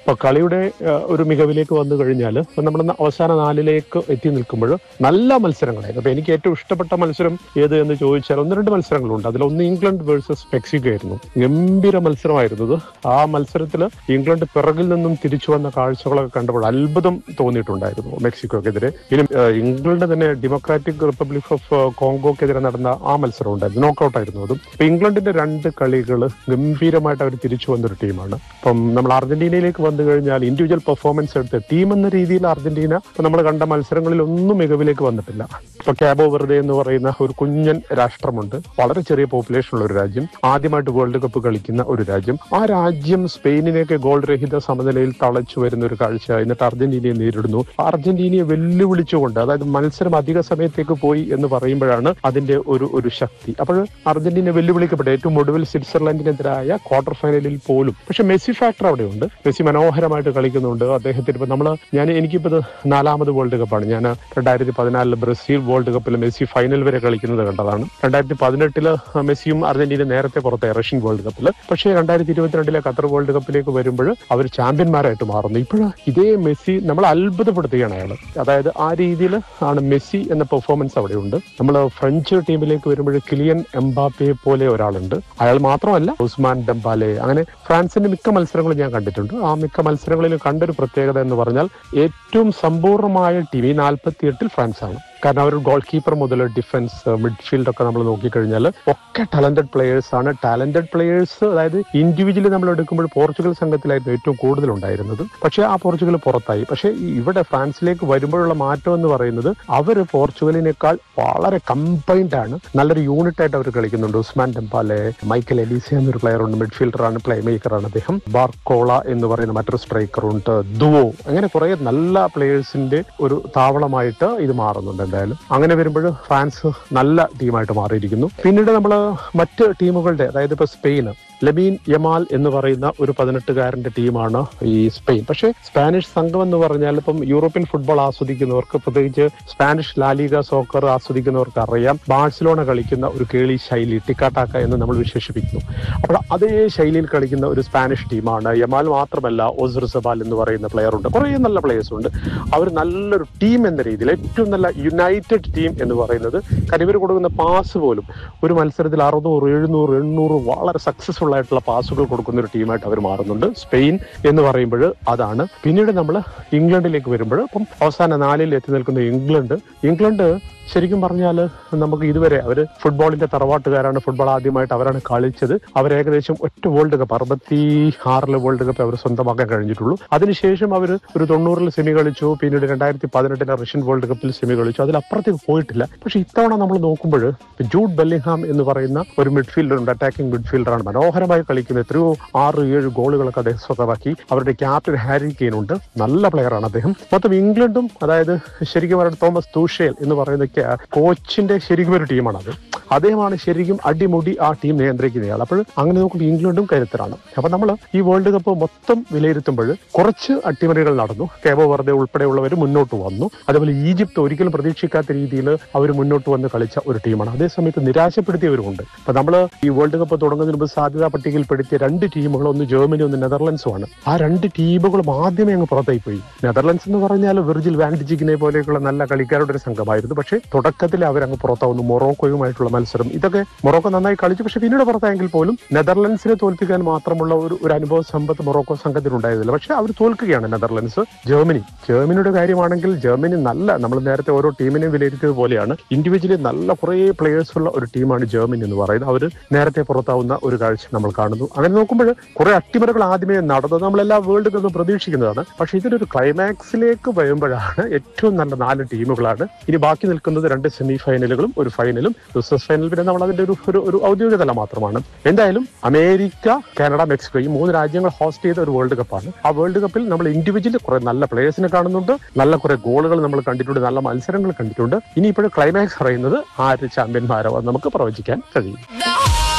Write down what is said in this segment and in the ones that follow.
അപ്പൊ കളിയുടെ ആ, ഒരു മികവിലേക്ക് വന്നു കഴിഞ്ഞാൽ നമ്മൾ അവസാന നാലിലേക്ക് എത്തി നിൽക്കുമ്പോൾ നല്ല മത്സരങ്ങളായിരുന്നു അപ്പൊ എനിക്ക് ഏറ്റവും ഇഷ്ടപ്പെട്ട മത്സരം ഏത് എന്ന് ചോദിച്ചാൽ ഒന്ന് രണ്ട് മത്സരങ്ങളുണ്ട് അതിലൊന്ന് ഇംഗ്ലണ്ട് വേഴ്സസ് മെക്സിക്കോ ആയിരുന്നു ഗംഭീര മത്സരമായിരുന്നു ഇത്. ആ മത്സരത്തിൽ ഇംഗ്ലണ്ട് പിറകിൽ നിന്നും തിരിച്ചു വന്ന കാഴ്ചകളൊക്കെ കണ്ടപ്പോൾ അത്ഭുതം തോന്നിയിട്ടുണ്ടായിരുന്നു മെക്സിക്കോക്കെതിരെ ഇനി ആ, ഇംഗ്ലണ്ട് തന്നെ ഡെമോക്രാറ്റിക് റിപ്പബ്ലിക് ഓഫ് കോങ്കോക്കെതിരെ നടന്ന ആ മത്സരം ഉണ്ടായിരുന്നു നോക്കൌട്ട് ആയിരുന്നു അതും അപ്പൊ ഇംഗ്ലണ്ടിന്റെ രണ്ട് കളികൾ ഗംഭീരമായിട്ട് അവർ തിരിച്ചു വന്നൊരു ടീമാണ് അപ്പം നമ്മൾ അർജന്റീനയിലേക്ക് വന്നു കഴിഞ്ഞാൽ ഇൻഡിവിജ്വൽ പെർഫോമൻസ് എടുത്ത് ടീം എന്ന രീതിയിൽ അർജന്റീന ഇപ്പൊ നമ്മൾ കണ്ട മത്സരങ്ങളിൽ ഒന്നും മികവിലേക്ക് വന്നിട്ടില്ല ഇപ്പൊ ക്യാബോ വെറുതെ എന്ന് പറയുന്ന ഒരു കുഞ്ഞൻ രാഷ്ട്രമുണ്ട് വളരെ ചെറിയ പോപ്പുലേഷൻ ഉള്ള ഒരു രാജ്യം ആദ്യമായിട്ട് വേൾഡ് കപ്പ് കളിക്കുന്ന ഒരു രാജ്യം ആ രാജ്യം സ്പെയിനിനെയൊക്കെ ഗോൾ രഹിത സമനിലയിൽ തളച്ചു വരുന്ന ഒരു കാഴ്ച എന്നിട്ട് അർജന്റീനയെ നേരിടുന്നു അർജന്റീനയെ വെല്ലുവിളിച്ചുകൊണ്ട് അതായത് മത്സരം അധിക സമയത്തേക്ക് പോയി എന്ന് പറയുമ്പോഴാണ് അതിന്റെ ഒരു ഒരു ശക്തി അപ്പോൾ അർജന്റീന വെല്ലുവിളിക്കപ്പെട്ട ഏറ്റവും ഒടുവിൽ സ്വിറ്റ്സർലൻഡിനെതിരായ ക്വാർട്ടർ ഫൈനലിൽ പോലും പക്ഷെ മെസ്സി ഫാക്ടർ അവിടെയുണ്ട് മെസ്സി മനോഹരമായിട്ട് കളിക്കുന്നുണ്ട് അദ്ദേഹത്തിന് ഇപ്പൊ നമ്മള് ഞാൻ എനിക്കിപ്പോ ഇത് നാലാമത് വേൾഡ് കപ്പാണ് ഞാൻ രണ്ടായിരത്തി പതിനാലില് ബ്രസീൽ വേൾഡ് കപ്പിൽ മെസ്സി ഫൈനൽ വരെ കളിക്കുന്നത് കണ്ടതാണ് രണ്ടായിരത്തി പതിനെട്ടില് മെസ്സിയും അർജന്റീന നേരത്തെ പുറത്തെ റഷ്യൻ വേൾഡ് കപ്പിൽ പക്ഷേ രണ്ടായിരത്തി ഇരുപത്തിരണ്ടിലെ ഖത്തർ വേൾഡ് കപ്പിലേക്ക് വരുമ്പോൾ അവർ ചാമ്പ്യന്മാരായിട്ട് മാറുന്നു ഇപ്പോഴും ഇതേ മെസ്സി നമ്മൾ അത്ഭുതപ്പെടുത്തുകയാണ് അയാൾ അതായത് ആ രീതിയിൽ ആണ് മെസ്സി എന്ന പെർഫോമൻസ് അവിടെയുണ്ട് നമ്മൾ ഫ്രഞ്ച് ടീമിലേക്ക് വരുമ്പോൾ കിലിയൻ എംബാപ്പയെ പോലെ ഒരാളുണ്ട് അയാൾ മാത്രമല്ല ഉസ്മാൻ ഡംബാലെ അങ്ങനെ ഫ്രാൻസിന്റെ മിക്ക മത്സരങ്ങളും ഞാൻ കണ്ടിട്ടുണ്ട് ആ മിക്ക മത്സരങ്ങളിലും കണ്ടൊരു പ്രത്യേകത എന്ന് പറഞ്ഞാൽ ഏറ്റവും സമ്പൂർണ്ണമായ ടീം ഈ നാൽപ്പത്തി എട്ടിൽ ഫ്രാൻസ് ആണ് കാരണം അവർ ഗോൾ കീപ്പർ മുതൽ ഡിഫൻസ് മിഡ്ഫീൽഡ് ഒക്കെ നമ്മൾ നോക്കിക്കഴിഞ്ഞാൽ ഒക്കെ ടാലന്റഡ് പ്ലേയേഴ്സ് ആണ് ടാലന്റഡ് പ്ലേയേഴ്സ് അതായത് ഇൻഡിവിജ്വലി നമ്മൾ എടുക്കുമ്പോൾ പോർച്ചുഗൽ സംഘത്തിലായിരുന്നു ഏറ്റവും കൂടുതൽ ഉണ്ടായിരുന്നത് പക്ഷേ ആ പോർച്ചുഗൽ പുറത്തായി പക്ഷേ ഈ ഇവിടെ ഫ്രാൻസിലേക്ക് വരുമ്പോഴുള്ള മാറ്റം എന്ന് പറയുന്നത് അവർ പോർച്ചുഗലിനേക്കാൾ വളരെ കമ്പൈൻഡ് ആണ് നല്ലൊരു യൂണിറ്റ് ആയിട്ട് അവർ കളിക്കുന്നുണ്ട് ഉസ്മാൻ ടെമ്പാലെ മൈക്കൽ എലീസ എന്നൊരു പ്ലെയർ ഉണ്ട് മിഡ്ഫീൽഡർ ആണ് പ്ലേ മേക്കർ ആണ് അദ്ദേഹം ബാർക്കോള എന്ന് പറയുന്ന മറ്റൊരു സ്ട്രൈക്കർ ഉണ്ട് ദുവോ അങ്ങനെ കുറെ നല്ല പ്ലേയേഴ്സിന്റെ ഒരു താവളമായിട്ട് ഇത് മാറുന്നുണ്ട് എന്തായാലും അങ്ങനെ വരുമ്പോൾ ഫ്രാൻസ് നല്ല ടീമായിട്ട് മാറിയിരിക്കുന്നു പിന്നീട് നമ്മൾ മറ്റ് ടീമുകളുടെ അതായത് ഇപ്പൊ സ്പെയിൻ ലമീൻ യമാൽ എന്ന് പറയുന്ന ഒരു പതിനെട്ടുകാരന്റെ ടീമാണ് ഈ സ്പെയിൻ പക്ഷേ സ്പാനിഷ് സംഘം എന്ന് പറഞ്ഞാൽ ഇപ്പം യൂറോപ്യൻ ഫുട്ബോൾ ആസ്വദിക്കുന്നവർക്ക് പ്രത്യേകിച്ച് സ്പാനിഷ് ലാലിക സോക്കർ ആസ്വദിക്കുന്നവർക്ക് അറിയാം ബാഴ്സലോണ കളിക്കുന്ന ഒരു കേളി ശൈലി ടിക്കാട്ടാക്ക എന്ന് നമ്മൾ വിശേഷിപ്പിക്കുന്നു അപ്പോൾ അതേ ശൈലിയിൽ കളിക്കുന്ന ഒരു സ്പാനിഷ് ടീമാണ് യമാൽ മാത്രമല്ല ഒസർ സബാൽ എന്ന് പറയുന്ന പ്ലെയർ ഉണ്ട് കുറേ നല്ല പ്ലേയേഴ്സ് ഉണ്ട് അവർ നല്ലൊരു ടീം എന്ന രീതിയിൽ ഏറ്റവും നല്ല യുണൈറ്റഡ് ടീം എന്ന് പറയുന്നത് കാരണം ഇവർ കൊടുക്കുന്ന പാസ് പോലും ഒരു മത്സരത്തിൽ അറുന്നൂറ് എഴുന്നൂറ് എണ്ണൂറ് വളരെ സക്സസ്ഫുൾ ആയിട്ടുള്ള പാസുകൾ കൊടുക്കുന്ന ഒരു ടീമായിട്ട് അവർ മാറുന്നുണ്ട് സ്പെയിൻ എന്ന് പറയുമ്പോൾ അതാണ് പിന്നീട് നമ്മൾ ഇംഗ്ലണ്ടിലേക്ക് വരുമ്പോൾ ഇപ്പം അവസാന നാലിൽ എത്തി നിൽക്കുന്ന ഇംഗ്ലണ്ട് ഇംഗ്ലണ്ട് ശരിക്കും പറഞ്ഞാൽ നമുക്ക് ഇതുവരെ അവർ ഫുട്ബോളിന്റെ തറവാട്ടുകാരാണ് ഫുട്ബോൾ ആദ്യമായിട്ട് അവരാണ് കളിച്ചത് അവർ ഏകദേശം ഒറ്റ വേൾഡ് കപ്പ് അറുപത്തി ആറില് വേൾഡ് കപ്പ് അവർ സ്വന്തമാക്കാൻ കഴിഞ്ഞിട്ടുള്ളൂ അതിനുശേഷം അവർ ഒരു തൊണ്ണൂറിൽ സെമി കളിച്ചു പിന്നീട് രണ്ടായിരത്തി പതിനെട്ടിലെ റഷ്യൻ വേൾഡ് കപ്പിൽ സെമി കളിച്ചു അതിലപ്പുറത്തേക്ക് പോയിട്ടില്ല പക്ഷെ ഇത്തവണ നമ്മൾ നോക്കുമ്പോൾ ജൂഡ് ബെല്ലിംഗ്ഹാം എന്ന് പറയുന്ന ഒരു മിഡ്ഫീൽഡർ ഉണ്ട് അറ്റാക്കിംഗ് മിഡ്ഫീൽഡറാണ് മനോഹരമായി കളിക്കുന്നത് എത്രയോ ആറ് ഏഴ് ഗോളുകളൊക്കെ അദ്ദേഹം സ്വന്തമാക്കി അവരുടെ ക്യാപ്റ്റൻ ഹാരി കെയ്ൻ ഉണ്ട് നല്ല പ്ലെയറാണ് അദ്ദേഹം മൊത്തം ഇംഗ്ലണ്ടും അതായത് ശരിക്കും പറയുന്നത് തോമസ് തൂഷേൽ എന്ന് പറയുന്ന ക്യാ- കോച്ചിന്റെ ശരിക്കും ഒരു ടീമാണ് അത് അദ്ദേഹമാണ് ശരിക്കും അടിമുടി ആ ടീം നിയന്ത്രിക്കുന്ന ആൾ അപ്പോൾ അങ്ങനെ നോക്കുമ്പോൾ ഇംഗ്ലണ്ടും കരുത്തരാണ് അപ്പൊ നമ്മൾ ഈ വേൾഡ് കപ്പ് മൊത്തം വിലയിരുത്തുമ്പോൾ കുറച്ച് അട്ടിമറികൾ നടന്നു കേബോ വെറുതെ ഉൾപ്പെടെയുള്ളവർ മുന്നോട്ട് വന്നു അതേപോലെ ഈജിപ്ത് ഒരിക്കലും പ്രതീക്ഷിക്കാത്ത രീതിയിൽ അവർ മുന്നോട്ട് വന്ന് കളിച്ച ഒരു ടീമാണ് അതേസമയത്ത് നിരാശപ്പെടുത്തിയവരുമുണ്ട് അപ്പൊ നമ്മൾ ഈ വേൾഡ് കപ്പ് തുടങ്ങുന്നതിന് മുമ്പ് സാധ്യതാ പട്ടികയിൽപ്പെടുത്തിയ രണ്ട് ടീമുകൾ ഒന്ന് ജർമ്മനി ഒന്ന് നെതർലൻഡ്സും ആണ് ആ രണ്ട് ടീമുകളും ആദ്യമേ അങ്ങ് പുറത്തായി പോയി നെതർലൻഡ്സ് എന്ന് പറഞ്ഞാൽ വെർജിൽ വാൻഡിജിക്കിനെ പോലെയൊക്കെയുള്ള നല്ല കളിക്കാരുടെ ഒരു സംഘമായിരുന്നു പക്ഷേ തുടക്കത്തിൽ അവരങ്ങ് പുറത്താവുന്നു മൊറോക്കോയുമായിട്ടുള്ള മത്സരം ഇതൊക്കെ മൊറോക്കോ നന്നായി കളിച്ചു പക്ഷെ പിന്നീട് പുറത്തായെങ്കിൽ പോലും നെതർലൻഡ്സിനെ തോൽപ്പിക്കാൻ മാത്രമുള്ള ഒരു ഒരു അനുഭവ സമ്പത്ത് മൊറോക്കോ സംഘത്തിനുണ്ടായിരുന്നില്ല പക്ഷെ അവർ തോൽക്കുകയാണ് നെതർലൻഡ്സ് ജർമ്മനി ജർമ്മനിയുടെ കാര്യമാണെങ്കിൽ ജർമ്മനി നല്ല നമ്മൾ നേരത്തെ ഓരോ ടീമിനെയും വിലയിരുത്തിയത് പോലെയാണ് ഇൻഡിവിജ്വലി നല്ല കുറേ പ്ലേയേഴ്സ് ഉള്ള ഒരു ടീമാണ് ജർമ്മനി എന്ന് പറയുന്നത് അവർ നേരത്തെ പുറത്താവുന്ന ഒരു കാഴ്ച നമ്മൾ കാണുന്നു അങ്ങനെ നോക്കുമ്പോൾ കുറെ അട്ടിമറികൾ ആദ്യമേ നടന്നത് നമ്മളെല്ലാ വേൾഡ് കപ്പും പ്രതീക്ഷിക്കുന്നതാണ് പക്ഷെ ഇതിനൊരു ക്ലൈമാക്സിലേക്ക് വരുമ്പോഴാണ് ഏറ്റവും നല്ല നാല് ടീമുകളാണ് ഇനി ബാക്കി നിൽക്കുന്നത് രണ്ട് സെമി ഫൈനലുകളും ഒരു ഫൈനലും ബിസിനസ് ഫൈനൽ പിന്നെ നമ്മൾ അതിന്റെ ഒരു ഒരു- ഒരു ഔദ്യോഗിക തല മാത്രമാണ് എന്തായാലും അമേരിക്ക കാനഡ മെക്സിക്കോ ഈ മൂന്ന് രാജ്യങ്ങൾ ഹോസ്റ്റ് ചെയ്ത ഒരു വേൾഡ് കപ്പാണ് ആ വേൾഡ് കപ്പിൽ നമ്മൾ ഇൻഡിവിജ്വലി കുറെ നല്ല പ്ലേയേഴ്സിനെ കാണുന്നുണ്ട് നല്ല കുറെ ഗോളുകൾ നമ്മൾ കണ്ടിട്ടുണ്ട് നല്ല മത്സരങ്ങൾ കണ്ടിട്ടുണ്ട് ഇനി ഇപ്പോഴും ക്ലൈമാക്സ് പറയുന്നത് ആര് ചാമ്പ്യന്മാരോ എന്ന് നമുക്ക് പ്രവചിക്കാൻ കഴിയും The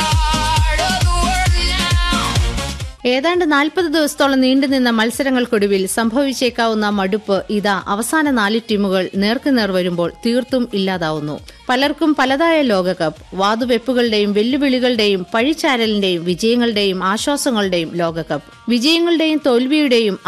heart of the world now. ഏതാണ്ട് നാൽപ്പത് ദിവസത്തോളം നീണ്ടുനിന്ന മത്സരങ്ങൾക്കൊടുവിൽ സംഭവിച്ചേക്കാവുന്ന മടുപ്പ് ഇതാ അവസാന നാല് ടീമുകൾ നേർക്കുനേർ വരുമ്പോൾ തീർത്തും ഇല്ലാതാവുന്നു പലർക്കും പലതായ ലോകകപ്പ് വാതുവെപ്പുകളുടെയും വെല്ലുവിളികളുടെയും പഴിച്ചാരലിന്റെയും വിജയങ്ങളുടെയും ആശ്വാസങ്ങളുടെയും ലോകകപ്പ് വിജയങ്ങളുടെയും തോൽവിയുടെയും